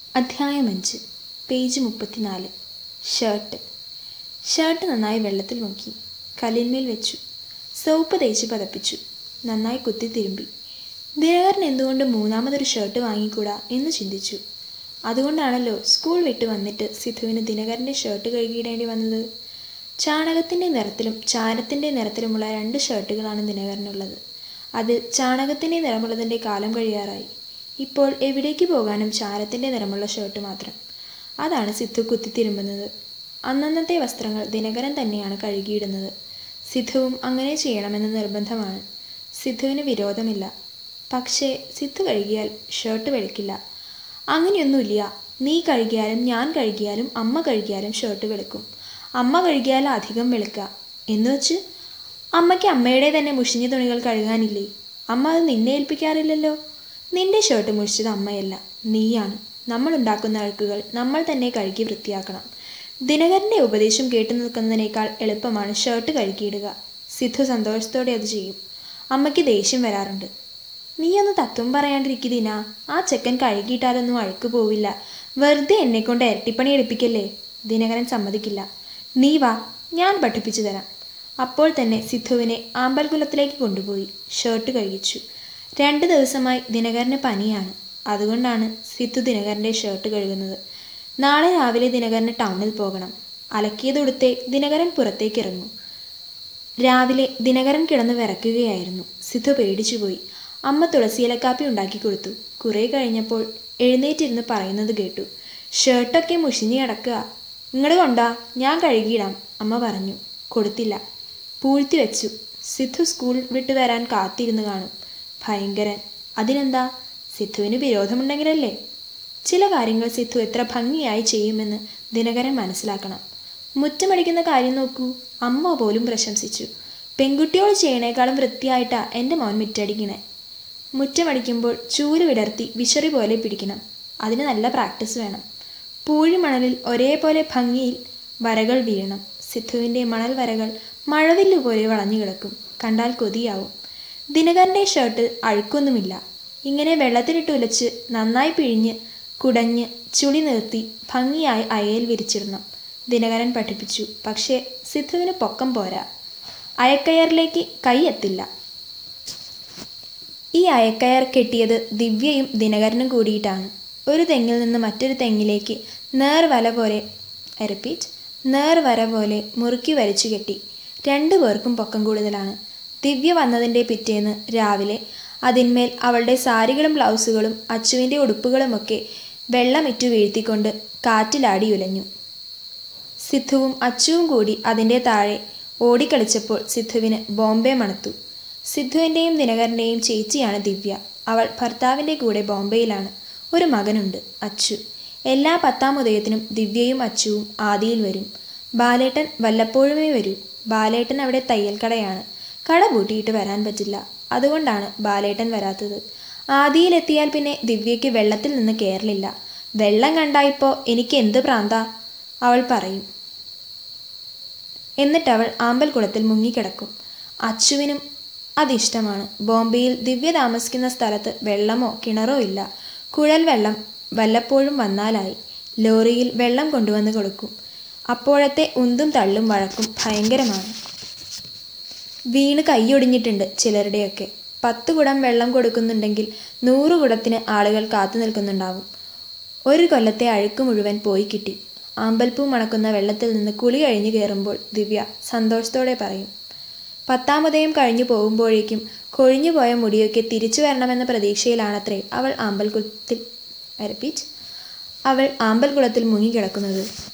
അധ്യായം അഞ്ച് പേജ് മുപ്പത്തിനാല് ഷർട്ട് ഷർട്ട് നന്നായി വെള്ളത്തിൽ മുക്കി കല്ലിന്മേൽ വെച്ചു സോപ്പ് തേച്ച് പതപ്പിച്ചു നന്നായി കുത്തി തിരുമ്പി ദിനകരൻ എന്തുകൊണ്ട് മൂന്നാമതൊരു ഷർട്ട് വാങ്ങിക്കൂടാ എന്ന് ചിന്തിച്ചു അതുകൊണ്ടാണല്ലോ സ്കൂൾ വിട്ട് വന്നിട്ട് സിധുവിന് ദിനകരൻ്റെ ഷർട്ട് കഴുകിയിടേണ്ടി വന്നത് ചാണകത്തിൻ്റെ നിറത്തിലും ചാരത്തിൻ്റെ നിറത്തിലുമുള്ള രണ്ട് ഷർട്ടുകളാണ് ദിനകരനുള്ളത് അതിൽ ചാണകത്തിൻ്റെ നിറമുള്ളതിൻ്റെ കാലം കഴിയാറായി ഇപ്പോൾ എവിടേക്ക് പോകാനും ചാരത്തിൻ്റെ നിറമുള്ള ഷർട്ട് മാത്രം അതാണ് സിദ്ധു കുത്തിത്തിരുമ്പുന്നത് അന്നന്നത്തെ വസ്ത്രങ്ങൾ ദിനകരൻ തന്നെയാണ് കഴുകിയിടുന്നത് സിദ്ധുവും അങ്ങനെ ചെയ്യണമെന്ന് നിർബന്ധമാണ് സിദ്ധുവിന് വിരോധമില്ല പക്ഷേ സിദ്ധു കഴുകിയാൽ ഷർട്ട് വെളുക്കില്ല അങ്ങനെയൊന്നുമില്ല നീ കഴുകിയാലും ഞാൻ കഴുകിയാലും അമ്മ കഴുകിയാലും ഷർട്ട് വെളുക്കും അമ്മ കഴുകിയാൽ അധികം വെളുക്കുക എന്നുവെച്ച് അമ്മയ്ക്ക് അമ്മയുടെ തന്നെ മുഷിഞ്ഞ തുണികൾ കഴുകാനില്ലേ അമ്മ അത് നിന്നെ ഏൽപ്പിക്കാറില്ലല്ലോ നിന്റെ ഷർട്ട് മുഷിച്ചത് അമ്മയല്ല നീയാണ് നമ്മൾ ഉണ്ടാക്കുന്ന അഴുക്കുകൾ നമ്മൾ തന്നെ കഴുകി വൃത്തിയാക്കണം ദിനകരൻ്റെ ഉപദേശം കേട്ടു നിൽക്കുന്നതിനേക്കാൾ എളുപ്പമാണ് ഷർട്ട് കഴുകിയിടുക സിദ്ധു സന്തോഷത്തോടെ അത് ചെയ്യും അമ്മയ്ക്ക് ദേഷ്യം വരാറുണ്ട് നീ ഒന്ന് തത്വം പറയാണ്ടിരിക്കുതിനാ ആ ചെക്കൻ കഴുകിയിട്ടാലൊന്നും അഴുക്ക് പോവില്ല വെറുതെ എന്നെ കൊണ്ട് ഇരട്ടിപ്പണി എടുപ്പിക്കല്ലേ ദിനകരൻ സമ്മതിക്കില്ല നീ വാ ഞാൻ പഠിപ്പിച്ചു തരാം അപ്പോൾ തന്നെ സിദ്ധുവിനെ ആമ്പൽകുലത്തിലേക്ക് കൊണ്ടുപോയി ഷർട്ട് കഴിച്ചു രണ്ട് ദിവസമായി ദിനകരന് പനിയാണ് അതുകൊണ്ടാണ് സിദ്ധു ദിനകരൻ്റെ ഷർട്ട് കഴുകുന്നത് നാളെ രാവിലെ ദിനകരന് ടൗണിൽ പോകണം അലക്കിയതൊടുത്തേ ദിനകരൻ പുറത്തേക്ക് ഇറങ്ങും രാവിലെ ദിനകരൻ കിടന്ന് വിറയ്ക്കുകയായിരുന്നു സിദ്ധു പേടിച്ചുപോയി അമ്മ തുളസിയിലക്കാപ്പി ഉണ്ടാക്കി കൊടുത്തു കുറേ കഴിഞ്ഞപ്പോൾ എഴുന്നേറ്റിരുന്ന് പറയുന്നത് കേട്ടു ഷർട്ടൊക്കെ മുഷിഞ്ഞ് കിടക്കുക ഇങ്ങോട്ട് കൊണ്ടാ ഞാൻ കഴുകിയിടാം അമ്മ പറഞ്ഞു കൊടുത്തില്ല പൂഴ്ത്തി വെച്ചു സിദ്ധു സ്കൂൾ വിട്ട് വരാൻ കാത്തിരുന്ന് കാണും ഭയങ്കരൻ അതിനെന്താ സിദ്ധുവിന് വിരോധമുണ്ടെങ്കിലല്ലേ ചില കാര്യങ്ങൾ സിദ്ധു എത്ര ഭംഗിയായി ചെയ്യുമെന്ന് ദിനകരൻ മനസ്സിലാക്കണം മുറ്റമടിക്കുന്ന കാര്യം നോക്കൂ അമ്മ പോലും പ്രശംസിച്ചു പെൺകുട്ടിയോട് ചെയ്യണേക്കാളും വൃത്തിയായിട്ടാ എൻ്റെ മോൻ മുറ്റടിക്കണേ മുറ്റമടിക്കുമ്പോൾ ചൂല് വിടർത്തി വിശറി പോലെ പിടിക്കണം അതിന് നല്ല പ്രാക്ടീസ് വേണം പൂഴിമണലിൽ ഒരേപോലെ ഭംഗിയിൽ വരകൾ വീഴണം സിദ്ധുവിൻ്റെ മണൽ വരകൾ മഴവില്ലു പോലെ വളഞ്ഞു കിടക്കും കണ്ടാൽ കൊതിയാവും ദിനകരൻ്റെ ഷർട്ടിൽ അഴുക്കൊന്നുമില്ല ഇങ്ങനെ വെള്ളത്തിലിട്ട് ഉലച്ച് നന്നായി പിഴിഞ്ഞ് കുടഞ്ഞ് ചുളി നിർത്തി ഭംഗിയായി അയയിൽ വിരിച്ചിടണം ദിനകരൻ പഠിപ്പിച്ചു പക്ഷേ സിദ്ധുവിന് പൊക്കം പോരാ അയക്കയറിലേക്ക് കൈ എത്തില്ല ഈ അയക്കയർ കെട്ടിയത് ദിവ്യയും ദിനകരനും കൂടിയിട്ടാണ് ഒരു തെങ്ങിൽ നിന്ന് മറ്റൊരു തെങ്ങിലേക്ക് നേർ വല പോലെ റിപ്പീറ്റ് നേർ വര പോലെ മുറുക്കി വലിച്ചു കെട്ടി രണ്ടു പേർക്കും പൊക്കം കൂടുതലാണ് ദിവ്യ വന്നതിൻ്റെ പിറ്റേന്ന് രാവിലെ അതിന്മേൽ അവളുടെ സാരികളും ബ്ലൗസുകളും അച്ചുവിൻ്റെ ഉടുപ്പുകളുമൊക്കെ വെള്ളമിറ്റു വീഴ്ത്തിക്കൊണ്ട് കാറ്റിലാടി ഉലഞ്ഞു സിദ്ധുവും അച്ചുവും കൂടി അതിൻ്റെ താഴെ ഓടിക്കളിച്ചപ്പോൾ സിദ്ധുവിന് ബോംബെ മണത്തു സിദ്ധുവിൻ്റെയും ദിനകരൻ്റെയും ചേച്ചിയാണ് ദിവ്യ അവൾ ഭർത്താവിൻ്റെ കൂടെ ബോംബെയിലാണ് ഒരു മകനുണ്ട് അച്ചു എല്ലാ പത്താം ഉദയത്തിനും ദിവ്യയും അച്ചുവും ആദിയിൽ വരും ബാലേട്ടൻ വല്ലപ്പോഴുമേ വരൂ ബാലേട്ടൻ അവിടെ തയ്യൽ കടയാണ് കട പൂട്ടിയിട്ട് വരാൻ പറ്റില്ല അതുകൊണ്ടാണ് ബാലേട്ടൻ വരാത്തത് ആദിയിലെത്തിയാൽ പിന്നെ ദിവ്യയ്ക്ക് വെള്ളത്തിൽ നിന്ന് കയറലില്ല വെള്ളം കണ്ടായിപ്പോൾ എനിക്ക് എന്ത് പ്രാന്താ അവൾ പറയും എന്നിട്ട് അവൾ ആമ്പൽക്കുളത്തിൽ മുങ്ങിക്കിടക്കും അച്ചുവിനും അതിഷ്ടമാണ് ബോംബെയിൽ ദിവ്യ താമസിക്കുന്ന സ്ഥലത്ത് വെള്ളമോ കിണറോ ഇല്ല കുഴൽ വെള്ളം വല്ലപ്പോഴും വന്നാലായി ലോറിയിൽ വെള്ളം കൊണ്ടുവന്ന് കൊടുക്കും അപ്പോഴത്തെ ഉന്തും തള്ളും വഴക്കും ഭയങ്കരമാണ് വീണ് കൈയൊടിഞ്ഞിട്ടുണ്ട് ചിലരുടെയൊക്കെ പത്ത് കുടം വെള്ളം കൊടുക്കുന്നുണ്ടെങ്കിൽ നൂറ് കുടത്തിന് ആളുകൾ കാത്തു നിൽക്കുന്നുണ്ടാവും ഒരു കൊല്ലത്തെ അഴുക്ക് മുഴുവൻ പോയി കിട്ടി ആമ്പൽപ്പൂ മണക്കുന്ന വെള്ളത്തിൽ നിന്ന് കുളി കഴിഞ്ഞു കയറുമ്പോൾ ദിവ്യ സന്തോഷത്തോടെ പറയും പത്താമതയും കഴിഞ്ഞു പോകുമ്പോഴേക്കും കൊഴിഞ്ഞുപോയ മുടിയൊക്കെ തിരിച്ചു വരണമെന്ന പ്രതീക്ഷയിലാണത്രേ അവൾ ആമ്പൽക്കുളത്തിൽ റിപ്പീറ്റ് അവൾ ആമ്പൽക്കുളത്തിൽ മുങ്ങിക്കിടക്കുന്നത്